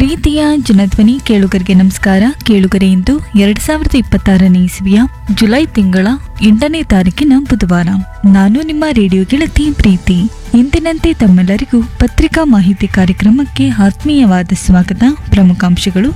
ಪ್ರೀತಿಯ ಜನಧ್ವನಿ ಕೇಳುಗರಿಗೆ ನಮಸ್ಕಾರ ಕೇಳುಗರೆ ಇಂದು ಎರಡ್ ಸಾವಿರದ ಇಪ್ಪತ್ತಾರನೇ ಇಸ್ವಿಯ ಜುಲೈ ತಿಂಗಳ ಎಂಟನೇ ತಾರೀಕಿನ ಬುಧವಾರ ನಾನು ನಿಮ್ಮ ರೇಡಿಯೋ ಗೆಳತಿ ಪ್ರೀತಿ ಇಂದಿನಂತೆ ತಮ್ಮೆಲ್ಲರಿಗೂ ಪತ್ರಿಕಾ ಮಾಹಿತಿ ಕಾರ್ಯಕ್ರಮಕ್ಕೆ ಆತ್ಮೀಯವಾದ ಸ್ವಾಗತ ಪ್ರಮುಖಾಂಶಗಳು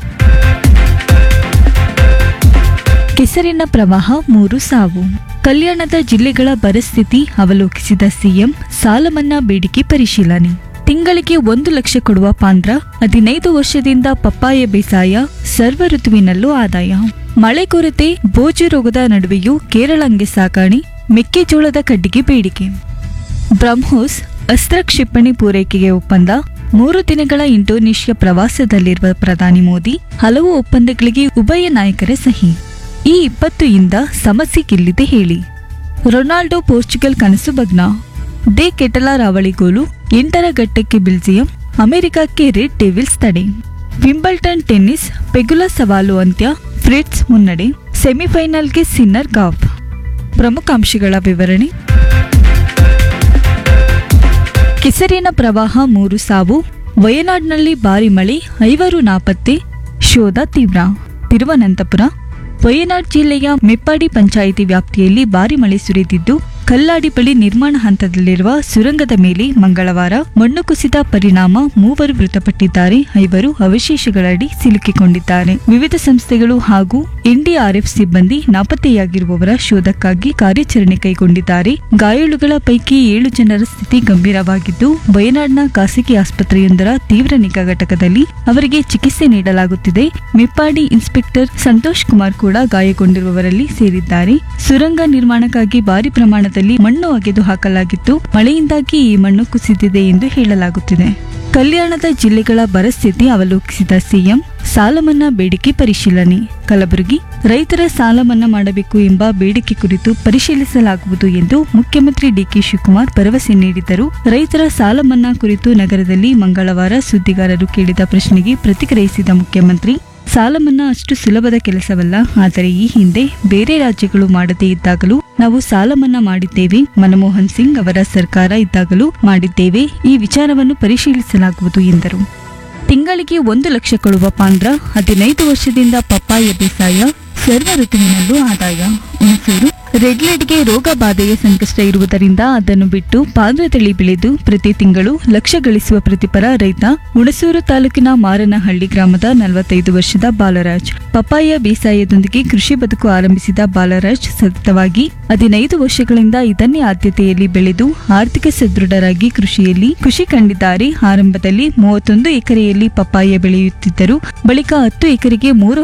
ಕೆಸರಿನ ಪ್ರವಾಹ ಮೂರು ಸಾವು ಕಲ್ಯಾಣದ ಜಿಲ್ಲೆಗಳ ಪರಿಸ್ಥಿತಿ ಅವಲೋಕಿಸಿದ ಸಿಎಂ ಸಾಲ ಮನ್ನಾ ಬೇಡಿಕೆ ಪರಿಶೀಲನೆ ತಿಂಗಳಿಗೆ ಒಂದು ಲಕ್ಷ ಕೊಡುವ ಪಾಂದ್ರ ಹದಿನೈದು ವರ್ಷದಿಂದ ಪಪ್ಪಾಯ ಬೇಸಾಯ ಸರ್ವ ಋತುವಿನಲ್ಲೂ ಆದಾಯ ಮಳೆ ಕೊರತೆ ಬೋಜು ರೋಗದ ನಡುವೆಯೂ ಕೇರಳಂಗೆ ಸಾಕಾಣೆ ಮೆಕ್ಕೆಜೋಳದ ಕಡ್ಡಿಗೆ ಬೇಡಿಕೆ ಬ್ರಹ್ಮೋಸ್ ಅಸ್ತ್ರ ಕ್ಷಿಪಣಿ ಪೂರೈಕೆಗೆ ಒಪ್ಪಂದ ಮೂರು ದಿನಗಳ ಇಂಡೋನೇಷ್ಯಾ ಪ್ರವಾಸದಲ್ಲಿರುವ ಪ್ರಧಾನಿ ಮೋದಿ ಹಲವು ಒಪ್ಪಂದಗಳಿಗೆ ಉಭಯ ನಾಯಕರ ಸಹಿ ಈ ಇಪ್ಪತ್ತು ಇಂದ ಸಮಸ್ಯೆ ಗೆಲ್ಲಿದೆ ಹೇಳಿ ರೊನಾಲ್ಡೋ ಪೋರ್ಚುಗಲ್ ಕನಸು ಭಗ್ನ ದೇ ಕೆಟಲಾ ರಾವಳಿ ಗೋಲು ಎಂಟರ ಘಟ್ಟಕ್ಕೆ ಬೆಲ್ಜಿಯಂ ಅಮೆರಿಕಕ್ಕೆ ರೆಡ್ ಡೆವಿಲ್ಸ್ ತಡೆ ವಿಂಬಲ್ಟನ್ ಟೆನ್ನಿಸ್ ಪೆಗುಲ ಸವಾಲು ಅಂತ್ಯ ಫ್ರಿಟ್ಸ್ ಮುನ್ನಡೆ ಸೆಮಿಫೈನಲ್ಗೆ ಸಿನ್ನರ್ ಗಾಫ್ ಪ್ರಮುಖ ಅಂಶಗಳ ವಿವರಣೆ ಕೆಸರಿನ ಪ್ರವಾಹ ಮೂರು ಸಾವು ವಯನಾಡ್ನಲ್ಲಿ ಭಾರಿ ಮಳೆ ಐವರು ನಾಪತ್ತೆ ಶೋಧ ತೀವ್ರ ತಿರುವನಂತಪುರ ವಯನಾಡ್ ಜಿಲ್ಲೆಯ ಮೆಪ್ಪಾಡಿ ಪಂಚಾಯಿತಿ ವ್ಯಾಪ್ತಿಯಲ್ಲಿ ಭಾರಿ ಮಳೆ ಸುರಿದಿದ್ದು ಕಲ್ಲಾಡಿ ಬಳಿ ನಿರ್ಮಾಣ ಹಂತದಲ್ಲಿರುವ ಸುರಂಗದ ಮೇಲೆ ಮಂಗಳವಾರ ಮಣ್ಣು ಕುಸಿದ ಪರಿಣಾಮ ಮೂವರು ಮೃತಪಟ್ಟಿದ್ದಾರೆ ಐವರು ಅವಶೇಷಗಳಡಿ ಸಿಲುಕಿಕೊಂಡಿದ್ದಾರೆ ವಿವಿಧ ಸಂಸ್ಥೆಗಳು ಹಾಗೂ ಎನ್ಡಿಆರ್ಎಫ್ ಸಿಬ್ಬಂದಿ ನಾಪತ್ತೆಯಾಗಿರುವವರ ಶೋಧಕ್ಕಾಗಿ ಕಾರ್ಯಾಚರಣೆ ಕೈಗೊಂಡಿದ್ದಾರೆ ಗಾಯಾಳುಗಳ ಪೈಕಿ ಏಳು ಜನರ ಸ್ಥಿತಿ ಗಂಭೀರವಾಗಿದ್ದು ವಯನಾಡ್ನ ಖಾಸಗಿ ಆಸ್ಪತ್ರೆಯೊಂದರ ತೀವ್ರ ನಿಗಾ ಘಟಕದಲ್ಲಿ ಅವರಿಗೆ ಚಿಕಿತ್ಸೆ ನೀಡಲಾಗುತ್ತಿದೆ ಮೆಪ್ಪಾಡಿ ಇನ್ಸ್ಪೆಕ್ಟರ್ ಸಂತೋಷ್ ಕುಮಾರ್ ಕೂಡ ಗಾಯಗೊಂಡಿರುವವರಲ್ಲಿ ಸೇರಿದ್ದಾರೆ ಸುರಂಗ ನಿರ್ಮಾಣಕ್ಕಾಗಿ ಭಾರಿ ಪ್ರಮಾಣದಲ್ಲಿ ಮಣ್ಣು ಅಗೆದು ಹಾಕಲಾಗಿತ್ತು ಮಳೆಯಿಂದಾಗಿ ಈ ಮಣ್ಣು ಕುಸಿದಿದೆ ಎಂದು ಹೇಳಲಾಗುತ್ತಿದೆ ಕಲ್ಯಾಣದ ಜಿಲ್ಲೆಗಳ ಬರಸ್ಥಿತಿ ಅವಲೋಕಿಸಿದ ಸಿಎಂ ಸಾಲ ಮನ್ನಾ ಬೇಡಿಕೆ ಪರಿಶೀಲನೆ ಕಲಬುರಗಿ ರೈತರ ಸಾಲ ಮನ್ನಾ ಮಾಡಬೇಕು ಎಂಬ ಬೇಡಿಕೆ ಕುರಿತು ಪರಿಶೀಲಿಸಲಾಗುವುದು ಎಂದು ಮುಖ್ಯಮಂತ್ರಿ ಡಿಕೆ ಶಿವಕುಮಾರ್ ಭರವಸೆ ನೀಡಿದರು ರೈತರ ಸಾಲ ಮನ್ನಾ ಕುರಿತು ನಗರದಲ್ಲಿ ಮಂಗಳವಾರ ಸುದ್ದಿಗಾರರು ಕೇಳಿದ ಪ್ರಶ್ನೆಗೆ ಪ್ರತಿಕ್ರಿಯಿಸಿದ ಮುಖ್ಯಮಂತ್ರಿ ಸಾಲ ಮನ್ನಾ ಅಷ್ಟು ಸುಲಭದ ಕೆಲಸವಲ್ಲ ಆದರೆ ಈ ಹಿಂದೆ ಬೇರೆ ರಾಜ್ಯಗಳು ಮಾಡದೇ ಇದ್ದಾಗಲೂ ನಾವು ಸಾಲ ಮನ್ನಾ ಮಾಡಿದ್ದೇವೆ ಮನಮೋಹನ್ ಸಿಂಗ್ ಅವರ ಸರ್ಕಾರ ಇದ್ದಾಗಲೂ ಮಾಡಿದ್ದೇವೆ ಈ ವಿಚಾರವನ್ನು ಪರಿಶೀಲಿಸಲಾಗುವುದು ಎಂದರು ತಿಂಗಳಿಗೆ ಒಂದು ಲಕ್ಷ ಕೊಡುವ ಪಾಂದ್ರ ಹದಿನೈದು ವರ್ಷದಿಂದ ಪಪ್ಪಾಯ ಬೇಸಾಯ ಸರ್ವ ಋತುವಿನಲ್ಲೂ ಆದಾಯ ಹುಣಸೂರು ರೆಡ್ಲೆಡ್ಗೆ ರೋಗ ಬಾಧೆಯ ಸಂಕಷ್ಟ ಇರುವುದರಿಂದ ಅದನ್ನು ಬಿಟ್ಟು ಪಾಂದ್ರ ತಳಿ ಬೆಳೆದು ಪ್ರತಿ ತಿಂಗಳು ಲಕ್ಷ ಗಳಿಸುವ ಪ್ರತಿಪರ ರೈತ ಹುಣಸೂರು ತಾಲೂಕಿನ ಮಾರನಹಳ್ಳಿ ಗ್ರಾಮದ ನಲವತ್ತೈದು ವರ್ಷದ ಬಾಲರಾಜ್ ಪಪ್ಪಾಯ ಬೇಸಾಯದೊಂದಿಗೆ ಕೃಷಿ ಬದುಕು ಆರಂಭಿಸಿದ ಬಾಲರಾಜ್ ಸತತವಾಗಿ ಹದಿನೈದು ವರ್ಷಗಳಿಂದ ಇದನ್ನೇ ಆದ್ಯತೆಯಲ್ಲಿ ಬೆಳೆದು ಆರ್ಥಿಕ ಸದೃಢರಾಗಿ ಕೃಷಿಯಲ್ಲಿ ಖುಷಿ ಕಂಡಿದ್ದಾರೆ ಆರಂಭದಲ್ಲಿ ಮೂವತ್ತೊಂದು ಎಕರೆಯಲ್ಲಿ ಪಪ್ಪಾಯ ಬೆಳೆಯುತ್ತಿದ್ದರು ಬಳಿಕ ಹತ್ತು ಎಕರೆಗೆ ಮೂರು